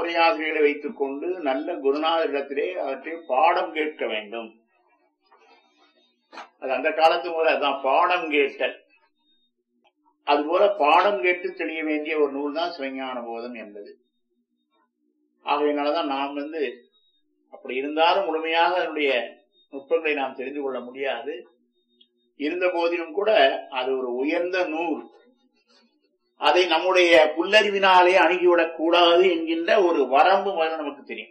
சிவப்பிரயாசிகளை வைத்துக் கொண்டு நல்ல குருநாதரிடத்திலே அவற்றை பாடம் கேட்க வேண்டும் அது அந்த காலத்து முறை அதான் பாடம் கேட்டல் அதுபோல பாடம் கேட்டு தெளிய வேண்டிய ஒரு நூல் தான் சிவஞான போதம் என்பது ஆகையினாலதான் நாம் வந்து அப்படி இருந்தாலும் முழுமையாக அதனுடைய நுட்பங்களை நாம் தெரிந்து கொள்ள முடியாது இருந்த போதிலும் கூட அது ஒரு உயர்ந்த நூல் அதை நம்முடைய புல்லறிவினாலே அணுகிவிடக் கூடாது என்கின்ற ஒரு வரம்பு முதல்ல நமக்கு தெரியும்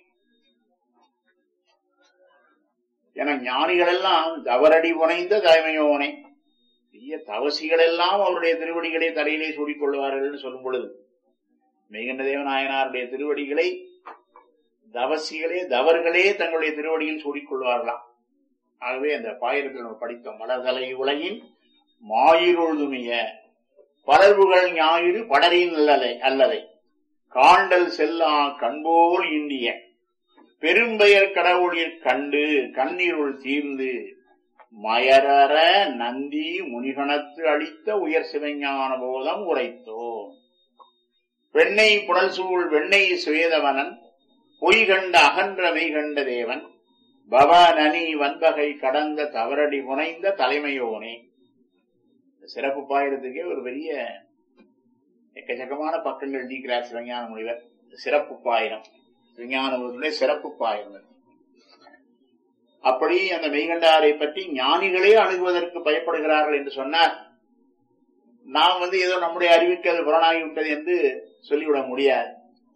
என ஞானிகள் எல்லாம் தவறடி புனைந்த தலைமையோனே பெரிய தவசிகள் எல்லாம் அவருடைய திருவடிகளை தலையிலே சூடிக் கொள்வார்கள் சொல்லும் பொழுது மெய்கண்ட தேவநாயனாருடைய திருவடிகளை தவசிகளே தவர்களே தங்களுடைய திருவடியில் சூடிக் கொள்வார்களாம் ஆகவே அந்த பாயிரத்தில் நம்ம படித்தோம் மலர்தலை உலகின் மாயிருள் துணிய பலர்வுகள் ஞாயிறு படரின் அல்லலை அல்லதை காண்டல் செல்லா கண்போல் இந்திய பெரும்பெயர் கடவுளிற் கண்டு கண்ணீருள் தீர்ந்து மயரற நந்தி முனிகணத்து அளித்த உயர் சிவஞான போதம் உரைத்தோம் வெண்ணை புனல் சூழ் வெண்ணை சுவேதவனன் பொய் கண்ட அகன்ற மெய் கண்ட தேவன் பவநனி வன்பகை கடந்த தவறடி புனைந்த தலைமையோனே சிறப்பு பாயிரத்துக்கே ஒரு பெரிய எக்கச்சக்கமான பக்கங்கள் எழுதிக்கிறார் சிவஞான முனிவர் சிறப்பு பாயிரம் சிவஞான சிறப்பு பாயிரம் அப்படி அந்த மெய்கண்டாரை பற்றி ஞானிகளே அணுகுவதற்கு பயப்படுகிறார்கள் என்று சொன்னார் நாம் வந்து ஏதோ நம்முடைய அறிவுக்கு அது புலனாகிவிட்டது என்று சொல்லிவிட முடியாது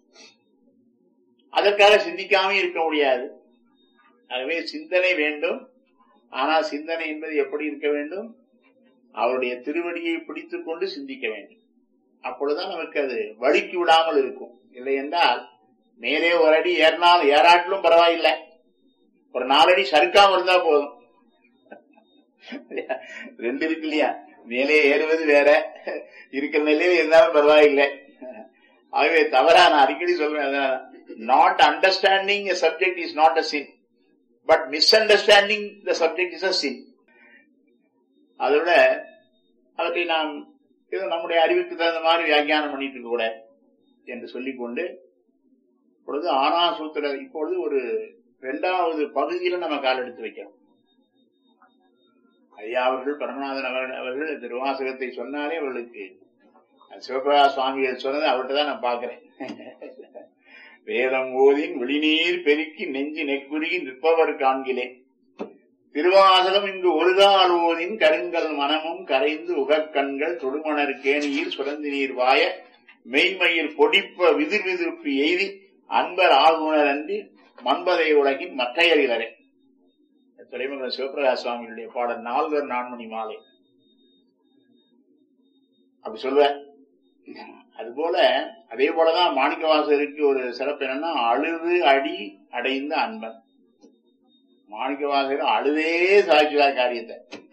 அதற்காக சிந்திக்காம இருக்க முடியாது ஆகவே சிந்தனை வேண்டும் ஆனால் சிந்தனை என்பது எப்படி இருக்க வேண்டும் அவருடைய திருவடியை பிடித்துக் கொண்டு சிந்திக்க வேண்டும் அப்பொழுதுதான் நமக்கு அது வழிக்கு விடாமல் இருக்கும் இல்லை என்றால் மேலே ஒரு அடி ஏறினால் ஏறாட்டிலும் பரவாயில்லை ஒரு நாலடி சறுக்காம இருந்தா போதும் ரெண்டு இருக்கு இல்லையா மேலே ஏறுவது வேற இருக்கிற நிலையில இருந்தாலும் பரவாயில்லை ஆகவே தவறா நான் அடிக்கடி சொல்றேன் not understanding a subject is not a sin but misunderstanding the subject is a sin அதோட அவற்றை நாம் ஏதோ நம்முடைய அறிவுக்கு தகுந்த மாதிரி வியாக்கியானம் பண்ணிட்டு இருக்க கூட என்று சொல்லிக்கொண்டு இப்பொழுது ஆனா சூத்திர இப்பொழுது ஒரு இரண்டாவது பகுதியில நம்ம கால் எடுத்து வைக்கிறோம் ஐயா அவர்கள் பரமநாதன் அவர்கள் அவர்கள் திருவாசகத்தை சொன்னாலே அவர்களுக்கு சிவபிரகாஷ் சுவாமிகள் சொன்னதை அவர்கிட்ட தான் நான் பாக்குறேன் வேதம் ஓதின் வெளிநீர் பெருக்கி நெஞ்சு நெக்குருகி நிற்பவர் காண்கிலேன் திருவாசகம் இங்கு ஒருகால் ஓதின் கருங்கல் மனமும் கரைந்து உகக்கண்கள் தொடுமணர் கேணியில் சுரந்து நீர் வாய மெய்மயிர் பொடிப்ப விதிர் விதிர்ப்பு எய்தி அன்பர் ஆகுனர் அன்றி மண்பதை உலகின் மற்றையறிலரே துறைமுக சிவபிரகாஷ் சுவாமிகளுடைய பாடல் நால்வர் நான்மணி மாலை அப்படி சொல்லுவேன் அதுபோல அதே போலதான் மாணிக்கவாசகருக்கு ஒரு சிறப்பு என்னன்னா அழுது அடி அடைந்த அன்பன் மாணிக்கவாசகர் அழுதே சாதிச்சுவார் காரியத்தை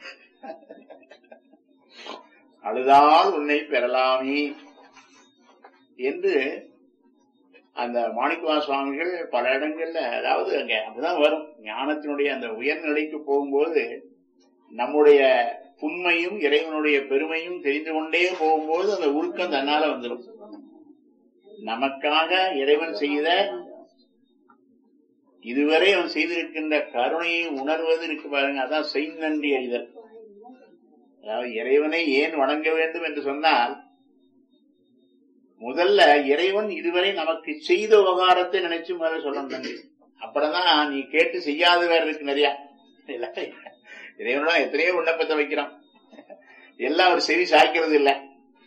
அழுதால் உன்னை பெறலாமே என்று அந்த மாணிக்கவா சுவாமிகள் பல இடங்கள்ல அதாவது அங்க அப்படிதான் வரும் ஞானத்தினுடைய அந்த உயர்நிலைக்கு போகும்போது நம்முடைய புண்மையும் இறைவனுடைய பெருமையும் தெரிந்து கொண்டே போகும்போது அந்த உருக்கம் தன்னால வந்துடும் நமக்காக இறைவன் செய்த இதுவரை அவன் செய்திருக்கின்ற கருணையை உணர்வது இருக்கு பாருங்க அதான் செய்நன்றி அறிதல் அதாவது இறைவனை ஏன் வணங்க வேண்டும் என்று சொன்னால் முதல்ல இறைவன் இதுவரை நமக்கு செய்த உபகாரத்தை நினைச்சு முதல்ல சொல்லணும் அப்புறம்தான் நீ கேட்டு செய்யாத வேற இருக்கு நிறைய இறைவனோட எத்தனையோ விண்ணப்பத்தை வைக்கிறோம் எல்லாம் ஒரு செவி சாய்க்கிறது இல்லை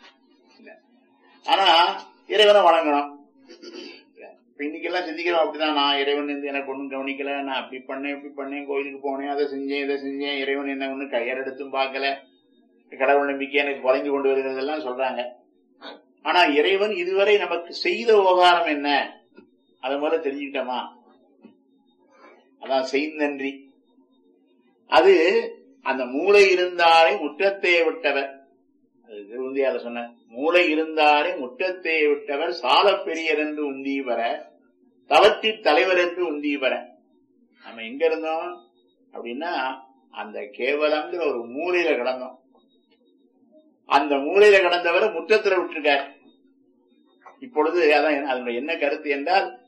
ஆனா இறைவனை வணங்கணும் இன்னைக்கெல்லாம் சிந்திக்கிறோம் அப்படிதான் நான் இறைவன் இருந்து எனக்கு ஒன்றும் கவனிக்கல நான் அப்படி பண்ணேன் இப்படி பண்ணேன் கோயிலுக்கு போனேன் அதை செஞ்சேன் இதை செஞ்சேன் இறைவன் என்ன ஒண்ணு கையெடுத்தும் பார்க்கல கடவுள் நம்பிக்கை எனக்கு குறைந்து கொண்டு வருகிறதெல்லாம் சொல்றாங்க ஆனா இறைவன் இதுவரை நமக்கு செய்த உபகாரம் என்ன அதை முதல்ல தெரிஞ்சுக்கிட்டோமா அதான் செய்நன்றி அது அந்த மூளை இருந்தாலே முற்றத்தை விட்டவர் அது திருவந்தியால சொன்ன மூளை இருந்தாலே முற்றத்தை விட்டவர் சால பெரியர் என்று உந்தி வர தவத்தி தலைவர் என்று உந்தி வர நம்ம எங்க இருந்தோம் அப்படின்னா அந்த கேவலங்கிற ஒரு மூலையில கிடந்தோம் அந்த மூலையில கடந்தவரை முற்றத்துல விட்டுருக்கார் இப்பொழுது அதான் அதனுடைய என்ன கருத்து என்றால்